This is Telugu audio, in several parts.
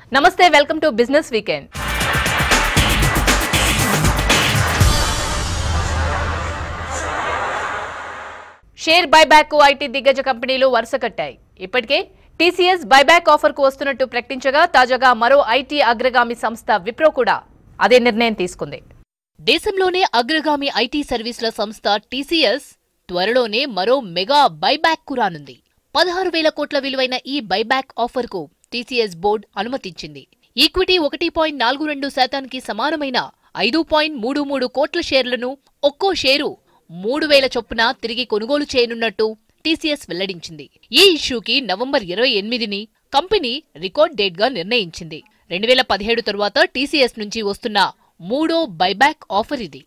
నమస్తే welcome to business weekend share buyback కు ఐటీ దిగ్గజ కంపెనీలు వరుస కట్టాయి ఇప్పటికే టీసీఎస్ బైబ్యాక్ ఆఫర్ కు వస్తున్నట్టు ప్రకటించగా తాజాగా మరో ఐటీ అగ్రగామి సంస్థ విప్రో కూడా అదే నిర్ణయం తీసుకుంది దేశంలోనే అగ్రగామి ఐటీ సర్వీసుల సంస్థ టీసీఎస్ త్వరలోనే మరో మెగా బైబ్యాక్ కు రానుంది పదహారు వేల కోట్ల విలువైన ఈ బైబ్యాక్ ఆఫర్ కు టీసీఎస్ బోర్డు అనుమతించింది ఈక్విటీ ఒకటి పాయింట్ నాలుగు రెండు శాతానికి సమానమైన ఐదు పాయింట్ మూడు మూడు కోట్ల షేర్లను ఒక్కో షేరు మూడు వేల చొప్పున తిరిగి కొనుగోలు చేయనున్నట్టు టీసీఎస్ వెల్లడించింది ఈ ఇష్యూకి నవంబర్ ఇరవై ఎనిమిదిని కంపెనీ రికార్డ్ డేట్ గా నిర్ణయించింది రెండు వేల పదిహేడు తరువాత టీసీఎస్ నుంచి వస్తున్న మూడో బైబ్యాక్ ఆఫర్ ఇది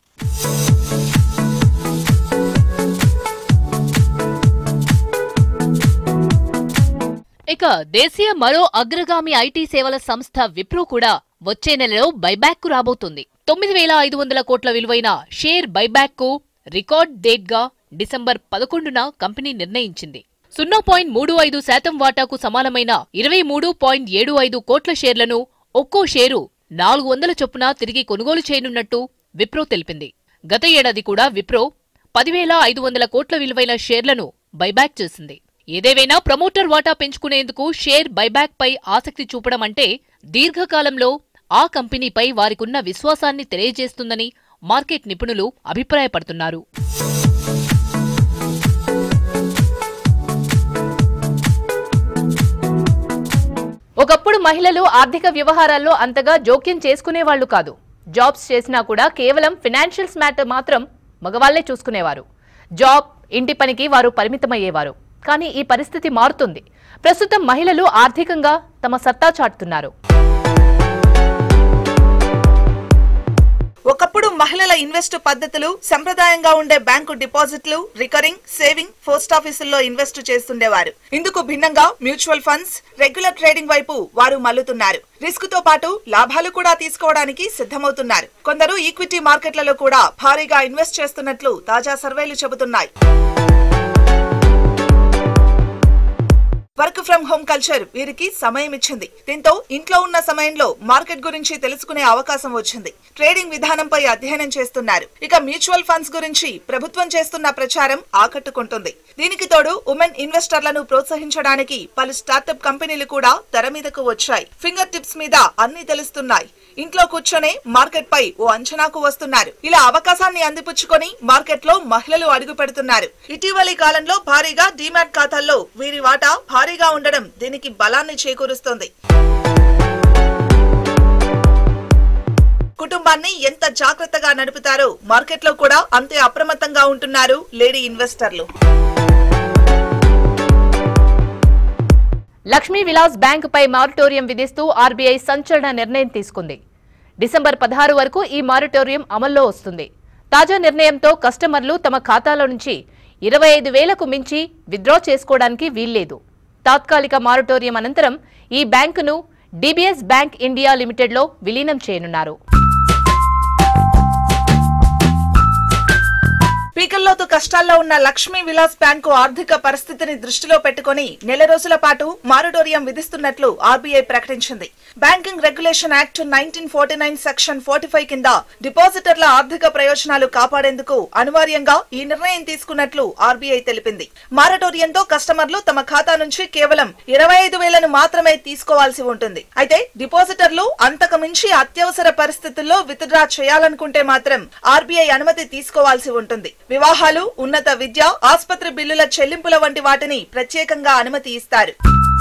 ఇక దేశీయ మరో అగ్రగామి ఐటీ సేవల సంస్థ విప్రో కూడా వచ్చే నెలలో బైబ్యాక్ కు రాబోతుంది తొమ్మిది వేల ఐదు వందల కోట్ల విలువైన షేర్ బైబ్యాక్ కు రికార్డ్ డేట్ గా డిసెంబర్ పదకొండున కంపెనీ నిర్ణయించింది సున్నా పాయింట్ మూడు ఐదు శాతం వాటాకు సమానమైన ఇరవై మూడు పాయింట్ ఏడు ఐదు కోట్ల షేర్లను ఒక్కో షేరు నాలుగు వందల చొప్పున తిరిగి కొనుగోలు చేయనున్నట్టు విప్రో తెలిపింది గత ఏడాది కూడా విప్రో పదివేల ఐదు వందల కోట్ల విలువైన షేర్లను బైబ్యాక్ చేసింది ఏదేవైనా ప్రమోటర్ వాటా పెంచుకునేందుకు షేర్ బైబ్యాక్ పై ఆసక్తి చూపడం అంటే దీర్ఘకాలంలో ఆ కంపెనీపై వారికున్న విశ్వాసాన్ని తెలియజేస్తుందని మార్కెట్ నిపుణులు అభిప్రాయపడుతున్నారు ఒకప్పుడు మహిళలు ఆర్థిక వ్యవహారాల్లో అంతగా జోక్యం చేసుకునేవాళ్లు కాదు జాబ్స్ చేసినా కూడా కేవలం ఫినాన్షియల్స్ మ్యాటర్ మాత్రం మగవాళ్లే చూసుకునేవారు జాబ్ ఇంటి పనికి వారు పరిమితమయ్యేవారు కానీ ఈ పరిస్థితి మారుతుంది ప్రస్తుతం మహిళలు ఆర్థికంగా తమ సత్తా చాటుతున్నారు ఒకప్పుడు మహిళల ఇన్వెస్ట్ పద్ధతులు సంప్రదాయంగా ఉండే బ్యాంకు డిపాజిట్లు రికరింగ్ సేవింగ్ పోస్ట్ ఆఫీసుల్లో ఇన్వెస్ట్ చేస్తుండేవారు ఇందుకు భిన్నంగా మ్యూచువల్ ఫండ్స్ రెగ్యులర్ ట్రేడింగ్ వైపు వారు మల్లుతున్నారు రిస్క్ తో పాటు లాభాలు కూడా తీసుకోవడానికి సిద్ధమవుతున్నారు కొందరు ఈక్విటీ మార్కెట్లలో కూడా భారీగా ఇన్వెస్ట్ చేస్తున్నట్లు తాజా సర్వేలు చెబుతున్నాయి వర్క్ ఫ్రం హోమ్ కల్చర్ వీరికి సమయం ఇచ్చింది దీంతో ఇంట్లో ఉన్న సమయంలో మార్కెట్ గురించి తెలుసుకునే అవకాశం వచ్చింది ట్రేడింగ్ విధానంపై అధ్యయనం చేస్తున్నారు ఇక మ్యూచువల్ ఫండ్స్ గురించి ప్రభుత్వం చేస్తున్న ప్రచారం ఆకట్టుకుంటుంది దీనికి తోడు ఉమెన్ ఇన్వెస్టర్లను ప్రోత్సహించడానికి పలు స్టార్టప్ కంపెనీలు కూడా తెర మీదకు వచ్చాయి ఫింగర్ టిప్స్ మీద అన్ని తెలుస్తున్నాయి ఇంట్లో కూర్చొనే మార్కెట్ పై ఓ అంచనాకు వస్తున్నారు ఇలా అవకాశాన్ని అందిపుచ్చుకొని మార్కెట్ లో మహిళలు అడుగు పెడుతున్నారు ఇటీవలి కాలంలో భారీగా డీమ్యాట్ ఖాతాల్లో వీరి వాటా భారీగా ఉండడం దీనికి బలాన్ని చేకూరుస్తోంది కుటుంబాన్ని ఎంత జాగ్రత్తగా నడుపుతారో మార్కెట్లో కూడా అంతే అప్రమత్తంగా ఉంటున్నారు లేడీ ఇన్వెస్టర్లు లక్ష్మీ విలాస్ బ్యాంక్ పై మారిటోరియం విధిస్తూ ఆర్బీఐ సంచలన నిర్ణయం తీసుకుంది డిసెంబర్ పదహారు వరకు ఈ మారిటోరియం అమల్లో వస్తుంది తాజా నిర్ణయంతో కస్టమర్లు తమ ఖాతాల నుంచి ఇరవై ఐదు వేలకు మించి విత్డ్రా చేసుకోవడానికి వీల్లేదు తాత్కాలిక మారిటోరియం అనంతరం ఈ బ్యాంకును డీబీఎస్ బ్యాంక్ ఇండియా లిమిటెడ్లో విలీనం చేయనున్నారు పీకల్లోతు కష్టాల్లో ఉన్న లక్ష్మీ విలాస్ బ్యాంకు ఆర్థిక పరిస్థితిని దృష్టిలో పెట్టుకుని నెల రోజుల పాటు మారిటోరియం విధిస్తున్నట్లు ఆర్బీఐ ప్రకటించింది banking regulation act nineteen forty nine section forty five కింద డిపాజిటర్ల ఆర్థిక ప్రయోజనాలు కాపాడేందుకు అనివార్యంగా ఈ నిర్ణయం తీసుకున్నట్లు ఆర్బీఐ తెలిపింది మారటోరియంతో కస్టమర్లు తమ ఖాతా నుంచి కేవలం ఇరవై ఐదు వేలను మాత్రమే తీసుకోవాల్సి ఉంటుంది అయితే డిపాజిటర్లు అంతకు మించి అత్యవసర పరిస్థితుల్లో విత్డ్రా చేయాలనుకుంటే మాత్రం ఆర్బీఐ అనుమతి తీసుకోవాల్సి ఉంటుంది వివాహాలు ఉన్నత విద్య ఆసుపత్రి బిల్లుల చెల్లింపుల వంటి వాటిని ప్రత్యేకంగా అనుమతి ఇస్తారు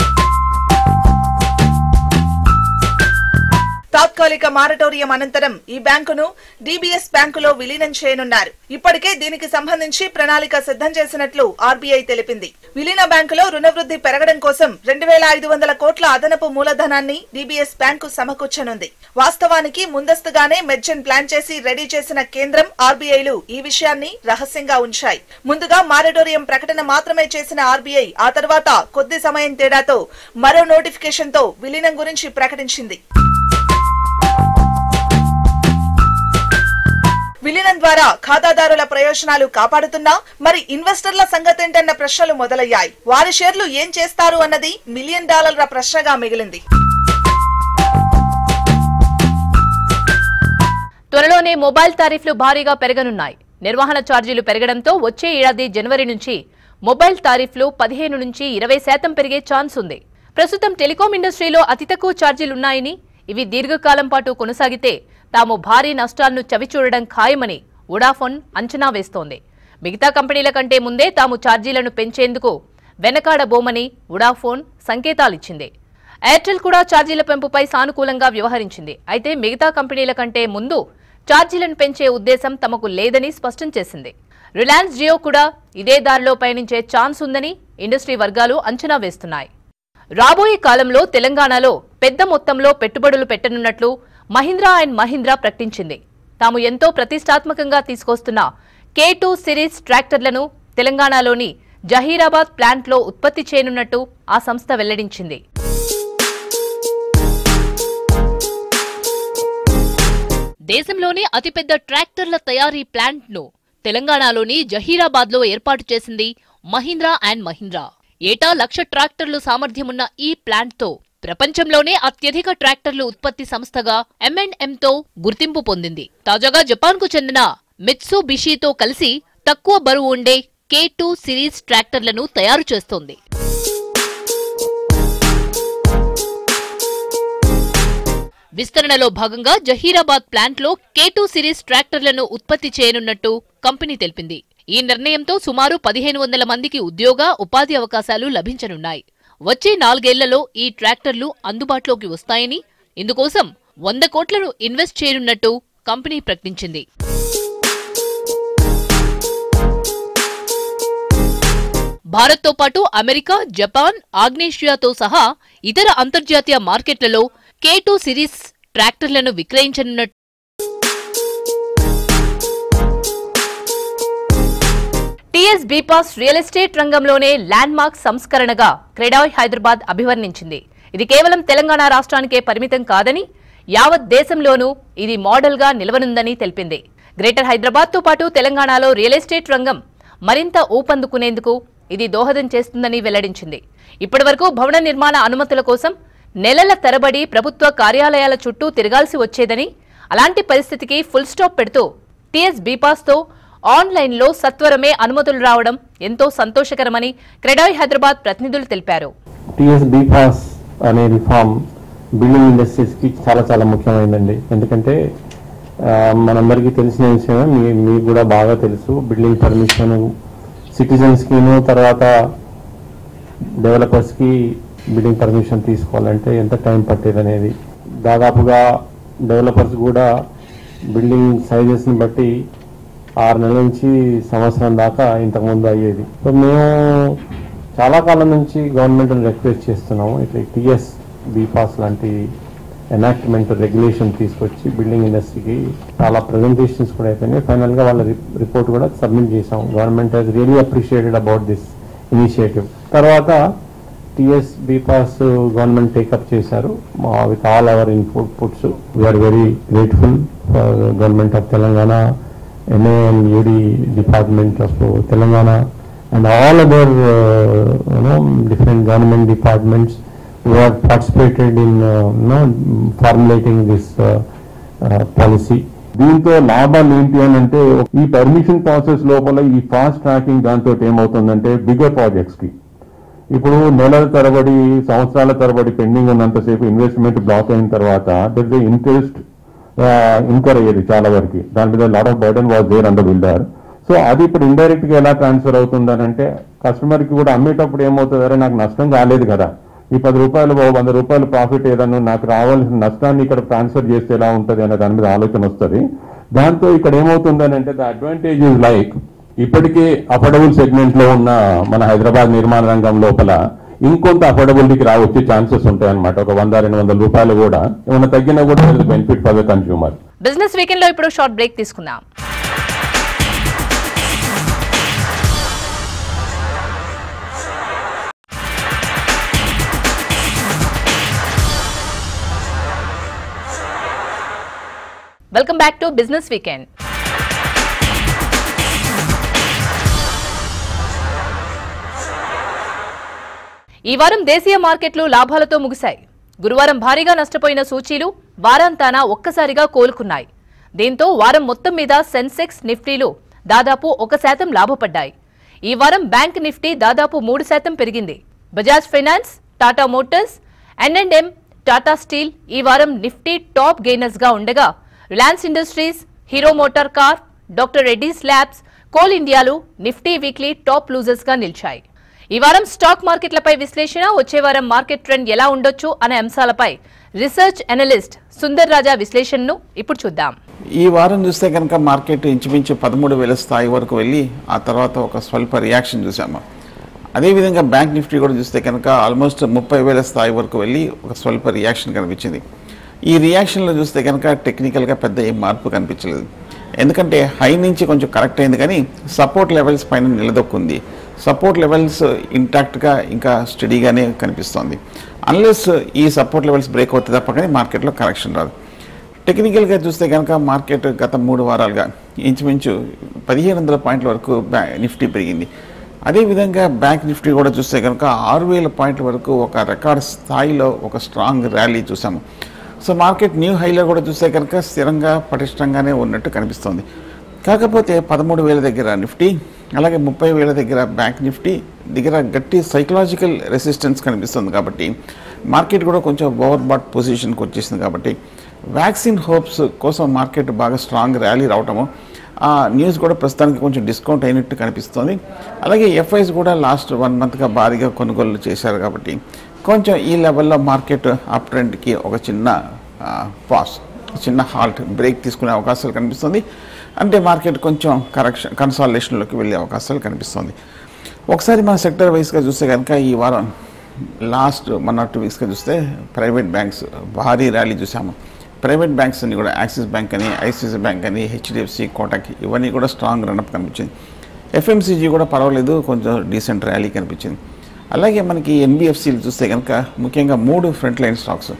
తాత్కాలిక మారటోరియం అనంతరం ఈ బ్యాంకును డీబీఎస్ బ్యాంకులో విలీనం చేయనున్నారు ఇప్పటికే దీనికి సంబంధించి ప్రణాళిక సిద్ధం చేసినట్లు ఆర్బీఐ తెలిపింది విలీన బ్యాంకులో రుణవృద్ధి పెరగడం కోసం రెండు వేల ఐదు వందల కోట్ల అదనపు మూలధనాన్ని డీబీఎస్ బ్యాంకు సమకూర్చనుంది వాస్తవానికి ముందస్తుగానే మెర్జన్ ప్లాన్ చేసి రెడీ చేసిన కేంద్రం ఆర్బీఐలు ఈ విషయాన్ని రహస్యంగా ఉంచాయి ముందుగా మారటోరియం ప్రకటన మాత్రమే చేసిన ఆర్బీఐ ఆ తర్వాత కొద్ది సమయం తేడాతో మరో నోటిఫికేషన్ తో విలీనం గురించి ప్రకటించింది విలీనం ద్వారా ఖాతాదారుల ప్రయోజనాలు కాపాడుతున్నా మరి ఇన్వెస్టర్ల సంగతేంటన్న ప్రశ్నలు మొదలయ్యాయి వారి షేర్లు ఏం చేస్తారు అన్నది మిలియన్ డాలర్ల ప్రశ్నగా మిగిలింది త్వరలోనే మొబైల్ టారిఫ్లు భారీగా పెరగనున్నాయి నిర్వహణ ఛార్జీలు పెరగడంతో వచ్చే ఏడాది జనవరి నుంచి మొబైల్ టారిఫ్లు పదిహేను నుంచి ఇరవై శాతం పెరిగే ఛాన్స్ ఉంది ప్రస్తుతం టెలికాం ఇండస్ట్రీలో అతి తక్కువ ఛార్జీలున్నాయని ఇవి దీర్ఘకాలం పాటు కొనసాగితే తాము భారీ నష్టాలను చవిచూడడం ఖాయమని వొడాఫోన్ అంచనా వేస్తోంది మిగతా కంపెనీల కంటే ముందే తాము ఛార్జీలను పెంచేందుకు వెనకాడబోమని వొడాఫోన్ సంకేతాలిచ్చింది ఎయిర్టెల్ కూడా ఛార్జీల పెంపుపై సానుకూలంగా వ్యవహరించింది అయితే మిగతా కంపెనీల కంటే ముందు ఛార్జీలను పెంచే ఉద్దేశం తమకు లేదని స్పష్టం చేసింది రిలయన్స్ జియో కూడా ఇదే దారిలో పయనించే ఛాన్స్ ఉందని ఇండస్ట్రీ వర్గాలు అంచనా వేస్తున్నాయి రాబోయే కాలంలో తెలంగాణలో పెద్ద మొత్తంలో పెట్టుబడులు పెట్టనున్నట్లు మహీంద్రా అండ్ మహీంద్రా ప్రకటించింది తాము ఎంతో ప్రతిష్టాత్మకంగా తీసుకొస్తున్న కే టూ సిరీస్ ట్రాక్టర్లను తెలంగాణలోని జహీరాబాద్ ప్లాంట్లో ఉత్పత్తి చేయనున్నట్టు ఆ సంస్థ వెల్లడించింది దేశంలోనే అతిపెద్ద ట్రాక్టర్ల తయారీ ప్లాంట్ ను తెలంగాణలోని జహీరాబాద్ లో ఏర్పాటు చేసింది మహీంద్రా అండ్ మహీంద్రా ఏటా లక్ష ట్రాక్టర్లు సామర్థ్యమున్న ఈ ప్లాంట్ తో ప్రపంచంలోనే అత్యధిక ట్రాక్టర్లు ఉత్పత్తి సంస్థగా ఎంఎండ్ఎం తో గుర్తింపు పొందింది తాజాగా జపాన్ కు చెందిన మిత్సు బిషితో కలిసి తక్కువ బరువు ఉండే కే టూ సిరీస్ ట్రాక్టర్లను తయారు చేస్తోంది విస్తరణలో భాగంగా జహీరాబాద్ ప్లాంట్లో కేటూ సిరీస్ ట్రాక్టర్లను ఉత్పత్తి చేయనున్నట్టు కంపెనీ తెలిపింది ఈ నిర్ణయంతో సుమారు పదిహేను వందల మందికి ఉద్యోగ ఉపాధి అవకాశాలు లభించనున్నాయి వచ్చే నాలుగేళ్లలో ఈ ట్రాక్టర్లు అందుబాటులోకి వస్తాయని ఇందుకోసం వంద కోట్లను ఇన్వెస్ట్ చేయనున్నట్టు కంపెనీ ప్రకటించింది భారత్తో పాటు అమెరికా జపాన్ ఆగ్నేషియాతో సహా ఇతర అంతర్జాతీయ మార్కెట్లలో కే టూ సిరీస్ ట్రాక్టర్లను విక్రయించనున్నట్టు టీఎస్ బీపాస్ రియల్ ఎస్టేట్ రంగంలోనే ల్యాండ్ మార్క్ సంస్కరణగా క్రెడాయ్ హైదరాబాద్ అభివర్ణించింది ఇది కేవలం తెలంగాణ రాష్ట్రానికే పరిమితం కాదని యావత్ దేశంలోనూ ఇది మోడల్గా నిలవనుందని తెలిపింది గ్రేటర్ హైదరాబాద్తో పాటు తెలంగాణలో రియల్ ఎస్టేట్ రంగం మరింత ఊపందుకునేందుకు ఇది దోహదం చేస్తుందని వెల్లడించింది ఇప్పటివరకు భవన నిర్మాణ అనుమతుల కోసం నెలల తరబడి ప్రభుత్వ కార్యాలయాల చుట్టూ తిరగాల్సి వచ్చేదని అలాంటి పరిస్థితికి ఫుల్ స్టాప్ పెడుతూ టీఎస్ బీపాస్తో ఆన్లైన్లో సత్వరమే అనుమతులు రావడం ఎంతో సంతోషకరమని క్రెడాయ్ హైదరాబాద్ ప్రతినిధులు తెలిపారు టిఎస్ బీపాస్ అనే రిఫార్మ్ బిల్డింగ్ ఇండస్ట్రీస్కి చాలా చాలా ముఖ్యమైనదండి ఎందుకంటే ఆ, మనందరికీ తెలిసిన విషయమే మీ మీకు కూడా బాగా తెలుసు బిల్డింగ్ పర్మిషన్ సిటిజన్స్కిను తర్వాత డెవలపర్స్కి బిల్డింగ్ పర్మిషన్ తీసుకోవాలంటే ఎంత టైం పట్టేది అనేది దాదాపుగా డెవలపర్స్ కూడా బిల్డింగ్ సైజెస్ని బట్టి ఆరు నెలల నుంచి సంవత్సరం దాకా ఇంతకుముందు అయ్యేది సో మేము చాలా కాలం నుంచి గవర్నమెంట్ రిక్వెస్ట్ చేస్తున్నాము ఇట్లా టిఎస్ బీపాస్ లాంటి ఎనాక్ట్మెంట్ రెగ్యులేషన్ తీసుకొచ్చి బిల్డింగ్ ఇండస్ట్రీకి చాలా ప్రజెంటేషన్స్ కూడా అయిపోయినాయి ఫైనల్గా వాళ్ళ రిపోర్ట్ కూడా సబ్మిట్ చేసాం government he's really appreciated about this initiative తర్వాత టిఎస్ బీపాస్ గవర్నమెంట్ టేకప్ చేశారు with all our inputs we're very grateful for government of Telangana MA and UD department of Telangana and all other you know different government departments who have participated in uh, you know, formulating this uh, uh, policy. దీంతో లాభాలు ఏంటి అని అంటే ఈ పర్మిషన్ ప్రాసెస్ లోపల ఈ ఫాస్ట్ ట్రాకింగ్ దాంతో ఏమవుతుందంటే బిగ్గర్ ప్రాజెక్ట్స్ కి ఇప్పుడు నెలల తరబడి సంవత్సరాల తరబడి పెండింగ్ ఉన్నంతసేపు ఇన్వెస్ట్మెంట్ బ్లాక్ అయిన తర్వాత దర్ ఇంట్రెస్ట్ ఇన్కర్ అయ్యేది చాలా వరకు దాని మీద lot of burden was there and builder so అది ఇప్పుడు ఇండైరెక్ట్ గా ఎలా ట్రాన్స్ఫర్ అవుతుంది అంటే కస్టమర్ కి కూడా అమ్మేటప్పుడు ఏమవుతుంది అరే నాకు నష్టం కాలేదు కదా ఈ పది రూపాయలు ఓ వంద రూపాయలు ప్రాఫిట్ ఏదన్నా నాకు రావాల్సిన నష్టాన్ని ఇక్కడ ట్రాన్స్ఫర్ చేస్తే ఎలా ఉంటుంది అనే దాని మీద ఆలోచన వస్తుంది దాంతో ఇక్కడ ఏమవుతుందని అంటే ద అడ్వాంటేజ్ ఇస్ లైక్ ఇప్పటికే అఫోర్డబుల్ సెగ్మెంట్ లో ఉన్న మన హైదరాబాద్ నిర్మాణ రంగం లోపల ఇంకొంత అఫోర్డబిలిటీకి రావచ్చే ఛాన్సెస్ ఉంటాయి అనమాట ఒక వంద రెండు వందల రూపాయలు కూడా ఏమైనా తగ్గినా కూడా benefit for the consumer business weekend లో ఇప్పుడు షార్ట్ బ్రేక్ తీసుకుందాం welcome back to business weekend ఈ వారం దేశీయ మార్కెట్లు లాభాలతో ముగిశాయి గురువారం భారీగా నష్టపోయిన సూచీలు వారాంతాన ఒక్కసారిగా కోలుకున్నాయి దీంతో వారం మొత్తం మీద సెన్సెక్స్ నిఫ్టీలు దాదాపు ఒక శాతం లాభపడ్డాయి ఈ వారం బ్యాంక్ నిఫ్టీ దాదాపు మూడు శాతం పెరిగింది Bajaj finance Tata motors M and M Tata steel ఈ వారం నిఫ్టీ టాప్ గెయినర్స్ గా ఉండగా Reliance industries Hero motor corp doctor Reddy's labs coal ఇండియాలు నిఫ్టీ వీక్లీ టాప్ లూజర్స్ గా నిలిచాయి ఈ వారం స్టాక్ మార్కెట్లపై విశ్లేషణ వచ్చే వారం మార్కెట్ ట్రెండ్ ఎలా ఉండొచ్చు అనే అంశాలపై రీసెర్చ్ అనలిస్ట్ సుందర్ రాజా విశ్లేషణను ఇప్పుడు చూద్దాం ఈ వారం చూస్తే కనుక మార్కెట్ ఇంచుమించు పదమూడు వేల స్థాయి వరకు వెళ్ళి ఆ తర్వాత ఒక స్వల్ప రియాక్షన్ చూసాము అదేవిధంగా బ్యాంక్ నిఫ్టీ కూడా చూస్తే కనుక ఆల్మోస్ట్ ముప్పై వేల స్థాయి వరకు వెళ్ళి ఒక స్వల్ప రియాక్షన్ కనిపించింది ఈ రియాక్షన్లో చూస్తే కనుక టెక్నికల్గా పెద్ద ఏం మార్పు కనిపించలేదు ఎందుకంటే హై నుంచి కొంచెం కరెక్ట్ అయింది కానీ సపోర్ట్ లెవెల్స్ పైన నిలదొక్కుంది సపోర్ట్ లెవెల్స్ ఇంటాక్ట్గా ఇంకా స్టడీగానే కనిపిస్తోంది అన్లెస్ ఈ సపోర్ట్ లెవెల్స్ బ్రేక్ అవుతుంది తప్ప కానీ మార్కెట్లో కరెక్షన్ రాదు టెక్నికల్గా చూస్తే కనుక మార్కెట్ గత మూడు వారాలుగా ఇంచుమించు పదిహేను వందల పాయింట్ల వరకు బ్యా నిఫ్టీ పెరిగింది అదేవిధంగా బ్యాంక్ నిఫ్టీ కూడా చూస్తే కనుక ఆరు వేల పాయింట్ల వరకు ఒక రికార్డ్ స్థాయిలో ఒక స్ట్రాంగ్ ర్యాలీ చూసాము సో మార్కెట్ న్యూ హైలో కూడా చూస్తే కనుక స్థిరంగా పటిష్టంగానే ఉన్నట్టు కనిపిస్తోంది కాకపోతే పదమూడు వేల దగ్గర నిఫ్టీ అలాగే ముప్పై వేల దగ్గర బ్యాంక్ నిఫ్టీ దగ్గర గట్టి సైకలాజికల్ రెసిస్టెన్స్ కనిపిస్తుంది కాబట్టి మార్కెట్ కూడా కొంచెం ఓవర్ బాట్ పొజిషన్కి వచ్చేసింది కాబట్టి వ్యాక్సిన్ హోప్స్ కోసం మార్కెట్ బాగా స్ట్రాంగ్ ర్యాలీ రావటము ఆ న్యూస్ కూడా ప్రస్తుతానికి కొంచెం డిస్కౌంట్ అయినట్టు కనిపిస్తుంది అలాగే ఎఫ్ఐస్ కూడా లాస్ట్ వన్ మంత్గా భారీగా కొనుగోలు చేశారు కాబట్టి కొంచెం ఈ లెవెల్లో మార్కెట్ అప్ ట్రెండ్కి ఒక చిన్న పాస్ చిన్న హాల్ట్ బ్రేక్ తీసుకునే అవకాశాలు కనిపిస్తుంది అంటే మార్కెట్ కొంచెం కరెక్షన్ కన్సాలిడేషన్లోకి వెళ్ళే అవకాశాలు కనిపిస్తుంది ఒకసారి మన సెక్టర్ వైస్గా చూస్తే కనుక ఈ వారం లాస్ట్ వన్ ఆర్ టూ వీక్స్గా చూస్తే ప్రైవేట్ బ్యాంక్స్ భారీ ర్యాలీ చూసాము ప్రైవేట్ బ్యాంక్స్ అన్ని కూడా యాక్సిస్ బ్యాంక్ అని ఐసిఐసి బ్యాంక్ అని హెచ్డిఎఫ్సి కోటక్ ఇవన్నీ కూడా స్ట్రాంగ్ రన్అప్ కనిపించింది ఎఫ్ఎంసీజీ కూడా పర్వాలేదు కొంచెం డీసెంట్ ర్యాలీ కనిపించింది అలాగే మనకి ఎన్బిఎఫ్సీలు చూస్తే కనుక ముఖ్యంగా మూడు front line stocks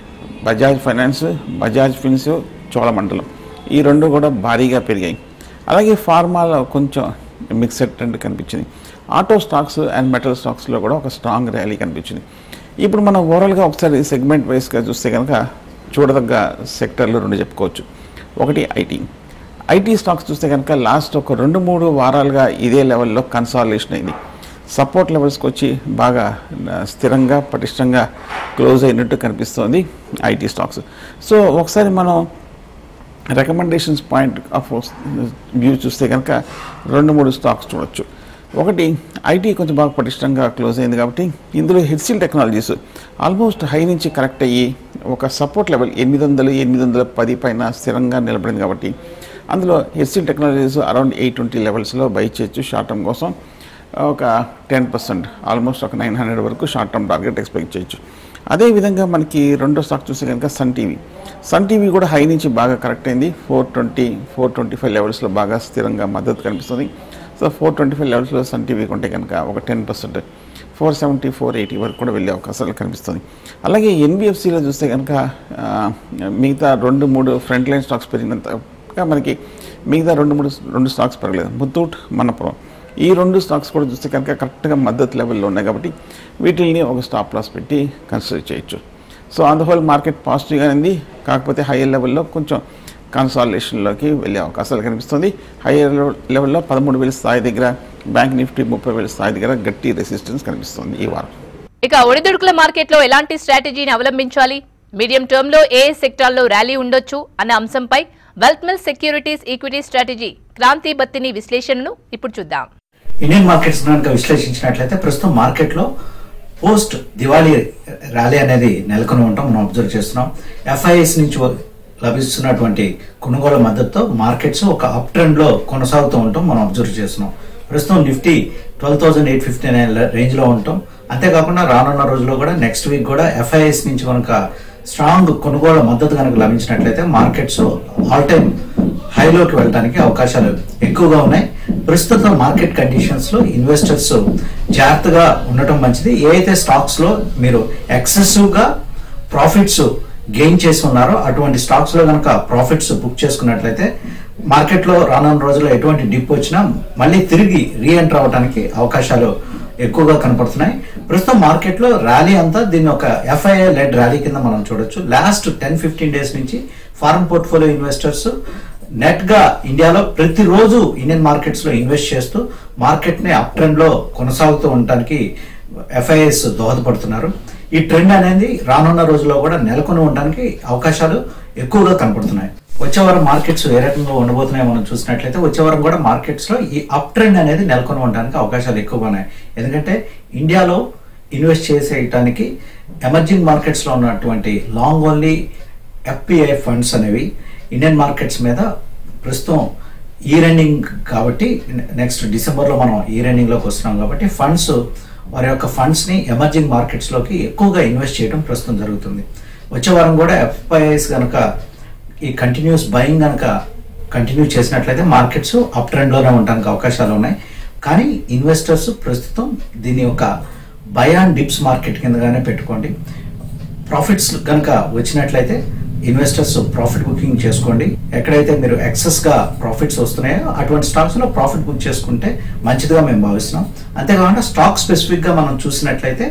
Bajaj finance Bajaj fins Cholamandalam ఈ రెండు కూడా భారీగా పెరిగాయి అలాగే ఫార్మాలో కొంచెం మిక్సెడ్ ట్రెండ్ కనిపించింది ఆటో స్టాక్స్ అండ్ మెటల్ స్టాక్స్లో కూడా ఒక స్ట్రాంగ్ ర్యాలీ కనిపించింది ఇప్పుడు మనం ఓవరాల్గా ఒకసారి సెగ్మెంట్ వైస్గా చూస్తే కనుక చూడదగ్గ సెక్టర్లు రెండు చెప్పుకోవచ్చు ఒకటి ఐటీ ఐటీ స్టాక్స్ చూస్తే కనుక లాస్ట్ ఒక రెండు మూడు వారాలుగా ఇదే లెవెల్లో కన్సాలిడేషన్ అయింది సపోర్ట్ లెవెల్స్కి వచ్చి బాగా ఆ, స్థిరంగా పటిష్టంగా క్లోజ్ అయినట్టు కనిపిస్తోంది ఐటీ స్టాక్స్ సో ఒకసారి మనం రికమెండేషన్స్ పాయింట్ ఆఫ్ వ్యూ చూస్తే కనుక రెండు మూడు స్టాక్స్ చూడొచ్చు ఒకటి ఐటీ కొంచెం బాగా పటిష్టంగా క్లోజ్ అయింది కాబట్టి ఇందులో హెచ్సిల్ టెక్నాలజీస్ ఆల్మోస్ట్ హై నుంచి కరెక్ట్ అయ్యి ఒక సపోర్ట్ లెవెల్ ఎనిమిది వందలు ఎనిమిది వందల పది పైన స్థిరంగా నిలబడింది కాబట్టి అందులో HCL technologies around eight twenty లెవెల్స్లో బై చేయొచ్చు షార్ట్ టర్మ్ కోసం ఒక టెన్ పర్సెంట్ ఆల్మోస్ట్ ఒక నైన్ హండ్రెడ్ వరకు షార్ట్ టర్మ్ టార్గెట్ ఎక్స్పెక్ట్ చేయొచ్చు అదేవిధంగా మనకి రెండో స్టాక్ చూస్తే కనుక సన్ టీవీ సన్ టీవీ కూడా హై నుంచి బాగా కరెక్ట్ అయింది four twenty four twenty five లెవెల్స్లో బాగా స్థిరంగా మద్దతు కనిపిస్తుంది సో ఫోర్ ట్వంటీ ఫైవ్ లెవెల్స్లో సన్ టీవీ కొంటే కనుక ఒక ten percent four seventy four eighty వరకు కూడా వెళ్ళే అవకాశాలు కనిపిస్తుంది అలాగే ఎన్బిఎఫ్సిలో చూస్తే కనుక ఆ, మిగతా రెండు మూడు ఫ్రంట్ లైన్ స్టాక్స్ పెరిగినంతగా మనకి మిగతా రెండు మూడు రెండు స్టాక్స్ పెరగలేదు ముత్తూట్ మనపురం ఈ రెండు స్టాక్స్ కూడా చూస్తే కనుక కరెక్ట్గా మద్దతు లెవెల్లో ఉన్నాయి కాబట్టి వీటిల్ని ఒక స్టాప్ లాస్ పెట్టి కన్సిడర్ చేయొచ్చు so on the whole market పాజిటివ్గా ఉంది కాకపోతే హైయర్ లెవెల్లో కొంచెం కన్సాలిడేషన్లోకి వెళ్ళే అవకాశాలు కనిపిస్తుంది హైయర్ లెవెల్లో పదమూడు వేల స్థాయి దగ్గర బ్యాంక్ నిఫ్టీ ముప్పై వేల స్థాయి దగ్గర గట్టి రెసిస్టెన్స్ కనిపిస్తుంది ఈ వారం ఇక ఒడిదుడుకుల మార్కెట్లో ఎలాంటి స్ట్రాటజీని అవలంబించాలి మీడియం టర్మ్ లో ఏ సెక్టార్లో ర్యాలీ ఉండొచ్చు అన్న అంశంపై wealth mill securities equity strategy Kranthi Battini విశ్లేషణను ఇప్పుడు చూద్దాం ఇండియన్ మార్కెట్స్ కనుక విశ్లేషించినట్లయితే ప్రస్తుతం మార్కెట్లో పోస్ట్ దివాళీ ర్యాలీ అనేది నెలకొని ఉంటాం మనం అబ్జర్వ్ చేస్తున్నాం ఎఫ్ఐఎస్ నుంచి వ- లభిస్తున్నటువంటి కొనుగోలు మద్దతుతో మార్కెట్స్ ఒక అప్ ట్రెండ్ లో కొనసాగుతూ ఉంటాం మనం అబ్జర్వ్ చేస్తున్నాం ప్రస్తుతం Nifty twelve thousand eight fifty nine range లో ఉంటాం అంతేకాకుండా రానున్న రోజుల్లో కూడా నెక్స్ట్ వీక్ కూడా ఎఫ్ఐఎస్ నుంచి కనుక స్ట్రాంగ్ కొనుగోలు మద్దతు కనుక లభించినట్లయితే మార్కెట్స్ ఆల్ టైమ్ హైలోకి వెళ్ళడానికి అవకాశాలు ఎక్కువగా ఉన్నాయి ప్రస్తుతం మార్కెట్ కండిషన్స్ లో ఇన్వెస్టర్స్ జాగ్రత్తగా ఉండటం మంచిది ఏ అయితే స్టాక్స్ లో మీరు ఎక్సెసివ్ గా ప్రాఫిట్స్ గెయిన్ చేసి ఉన్నారో అటువంటి స్టాక్స్ లో కనుక ప్రాఫిట్స్ బుక్ చేసుకున్నట్లయితే మార్కెట్ లో రానున్న రోజుల్లో ఎటువంటి డిప్ వచ్చినా మళ్ళీ తిరిగి రీఎంటర్ అవడానికి అవకాశాలు ఎక్కువగా కనపడుతున్నాయి ప్రస్తుతం మార్కెట్ లో ర్యాలీ అంతా దీన్ని ఒక ఎఫ్ఐఐ లెడ్ ర్యాలీ కింద మనం చూడొచ్చు లాస్ట్ టెన్ ఫిఫ్టీన్ డేస్ నుంచి ఫారెన్ పోర్ట్ఫోలియో ఇన్వెస్టర్స్ నెట్ గా ఇండియాలో ప్రతిరోజు ఇండియన్ మార్కెట్స్ లో ఇన్వెస్ట్ చేస్తూ మార్కెట్ ని అప్ ట్రెండ్ లో కొనసాగుతూ ఉండటానికి ఎఫ్ఐఎస్ దోహదపడుతున్నారు ఈ ట్రెండ్ అనేది రానున్న రోజుల్లో కూడా నెలకొని ఉండడానికి అవకాశాలు ఎక్కువగా కనపడుతున్నాయి వచ్చే వారం మార్కెట్స్ ఏ రకంగా ఉండబోతున్నాయో మనం చూసినట్లయితే వచ్చే వారం కూడా మార్కెట్స్ లో ఈ అప్ ట్రెండ్ అనేది నెలకొని ఉండడానికి అవకాశాలు ఎక్కువగా ఉన్నాయి ఎందుకంటే ఇండియాలో ఇన్వెస్ట్ చేసేయటానికి ఎమర్జింగ్ మార్కెట్స్ లో ఉన్నటువంటి లాంగ్ ఓన్లీ ఎఫ్పిఐ ఫండ్స్ అనేవి ఇండియన్ మార్కెట్స్ మీద ప్రస్తుతం ఈ రన్నింగ్ కాబట్టి నెక్స్ట్ డిసెంబర్లో మనం ఈ రన్నింగ్లోకి వస్తున్నాం కాబట్టి ఫండ్స్ వారి యొక్క ఫండ్స్ని ఎమర్జింగ్ మార్కెట్స్లోకి ఎక్కువగా ఇన్వెస్ట్ చేయడం ప్రస్తుతం జరుగుతుంది వచ్చే వారం కూడా ఎఫ్ఐఐస్ కనుక ఈ కంటిన్యూస్ బయింగ్ కనుక కంటిన్యూ చేసినట్లయితే మార్కెట్స్ అప్ ట్రెండ్లోనే ఉండడానికి అవకాశాలు ఉన్నాయి కానీ ఇన్వెస్టర్స్ ప్రస్తుతం దీని యొక్క బై అండ్ డిప్స్ మార్కెట్ కిందగానే పెట్టుకోండి ప్రాఫిట్స్ కనుక వచ్చినట్లయితే ఇన్వెస్టర్స్ ప్రాఫిట్ బుకింగ్ చేసుకోండి ఎక్కడైతే మీరు ఎక్సెస్ గా ప్రాఫిట్స్ వస్తున్నాయో అటువంటి స్టాక్స్ లో ప్రాఫిట్ బుక్ చేసుకుంటే మంచిదిగా మేము భావిస్తున్నాం అంతేకాకుండా స్టాక్ స్పెసిఫిక్ గా మనం చూసినట్లయితే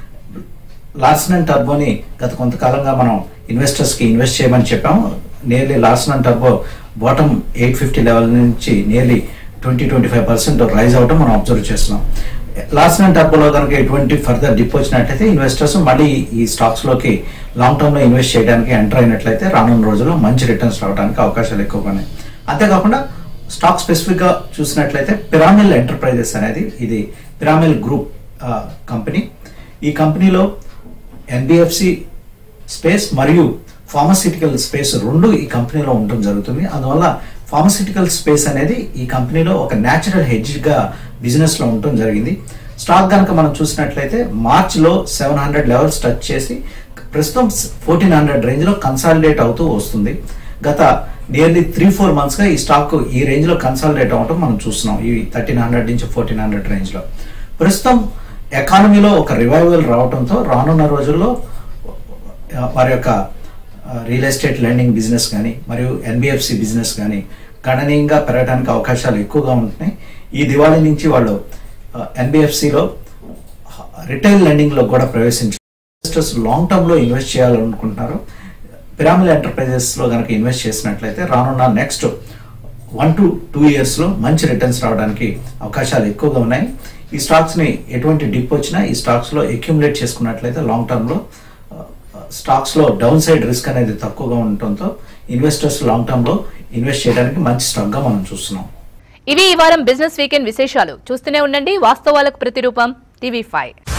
లార్సన్ అండ్ టర్బోని గత కొంతకాలంగా మనం ఇన్వెస్టర్స్ కి ఇన్వెస్ట్ చేయమని చెప్పాము నియర్లీ లార్సన్ అండ్ టర్బో బాటమ్ ఎయిట్ ఫిఫ్టీ లెవెల్ నుంచి nearly twenty twenty five percent rise అవడం మనం అబ్జర్వ్ చేస్తున్నాం లార్సన్ అండ్ టర్బోలో కనుక ఎటువంటి ఫర్దర్ డిప్ వచ్చినట్లయితే ఇన్వెస్టర్స్ మళ్ళీ ఈ స్టాక్స్ లోకి లాంగ్ టర్మ్ లో ఇన్వెస్ట్ చేయడానికి ఎంటర్ అయినట్లయితే రానున్న రోజుల్లో మంచి రిటర్న్స్ రావడానికి అవకాశాలు ఎక్కువగా ఉన్నాయి అంతేకాకుండా స్టాక్ స్పెసిఫిక్ గా చూసినట్లయితే పిరామిల్ ఎంటర్ప్రైజెస్ అనేది ఇది పిరామిల్ గ్రూప్ కంపెనీ ఈ కంపెనీలో ఎన్బిఎఫ్సి స్పేస్ మరియు ఫార్మసిటికల్ స్పేస్ రెండు ఈ కంపెనీలో ఉండడం జరుగుతుంది అందువల్ల ఫార్మసిటికల్ స్పేస్ అనేది ఈ కంపెనీలో ఒక న్యాచురల్ హెడ్జ్ గా బిజినెస్ లో ఉండటం జరిగింది స్టాక్ కనుక మనం చూసినట్లయితే మార్చ్ లో సెవెన్ హండ్రెడ్ లెవెల్స్ టచ్ చేసి ప్రస్తుతం ఫోర్టీన్ హండ్రెడ్ రేంజ్ లో కన్సాలిడేట్ అవుతూ వస్తుంది గత నియర్లీ త్రీ ఫోర్ మంత్స్ గా ఈ స్టాక్ ఈ రేంజ్ లో కన్సాలిడేట్ అవటం మనం చూస్తున్నాం ఈ థర్టీన్ హండ్రెడ్ నుంచి ఫోర్టీన్ హండ్రెడ్ రేంజ్ లో ప్రస్తుతం ఎకానమీలో ఒక రివైవల్ రావడంతో రానున్న రోజుల్లో ఆ, వారి యొక్క రియల్ ఎస్టేట్ లెండింగ్ బిజినెస్ కానీ మరియు ఎన్బిఎఫ్సి బిజినెస్ కానీ గణనీయంగా పెరగడానికి అవకాశాలు ఎక్కువగా ఉంటున్నాయి ఈ దివాళీ నుంచి వాళ్ళు ఎన్బిఎఫ్సిలో రిటైల్ లెండింగ్ లో కూడా ప్రవేశించారు ఇన్వెస్టర్స్ లాంగ్ టర్మ్ లో ఇన్వెస్ట్ చేయాలనుకుంటున్నారు పిరామిల్ ఎంటర్ప్రైజెస్ లో కనుక ఇన్వెస్ట్ చేసినట్లయితే రానున్న next one to two years లో మంచి రిటర్న్స్ రావడానికి అవకాశాలు ఎక్కువగా ఉన్నాయి ఈ స్టాక్స్ ని ఎటువంటి డిప్ వచ్చినా ఈ స్టాక్స్ లో అక్యుములేట్ చేసుకున్నట్లయితే లాంగ్ టర్మ్ లో స్టాక్స్ లో డౌన్ సైడ్ రిస్క్ అనేది తక్కువగా ఉండటంతో ఇన్వెస్టర్స్ లాంగ్ టర్మ్ లో ఇన్వెస్ట్ చేయడానికి మంచి స్టాక్ గా మనం చూస్తున్నాం ఇవి ఈ వారం బిజినెస్ వీకెండ్ విశేషాలు చూస్తూనే ఉండండి వాస్తవాలకు ప్రతిరూపం టీవీ ఫైవ్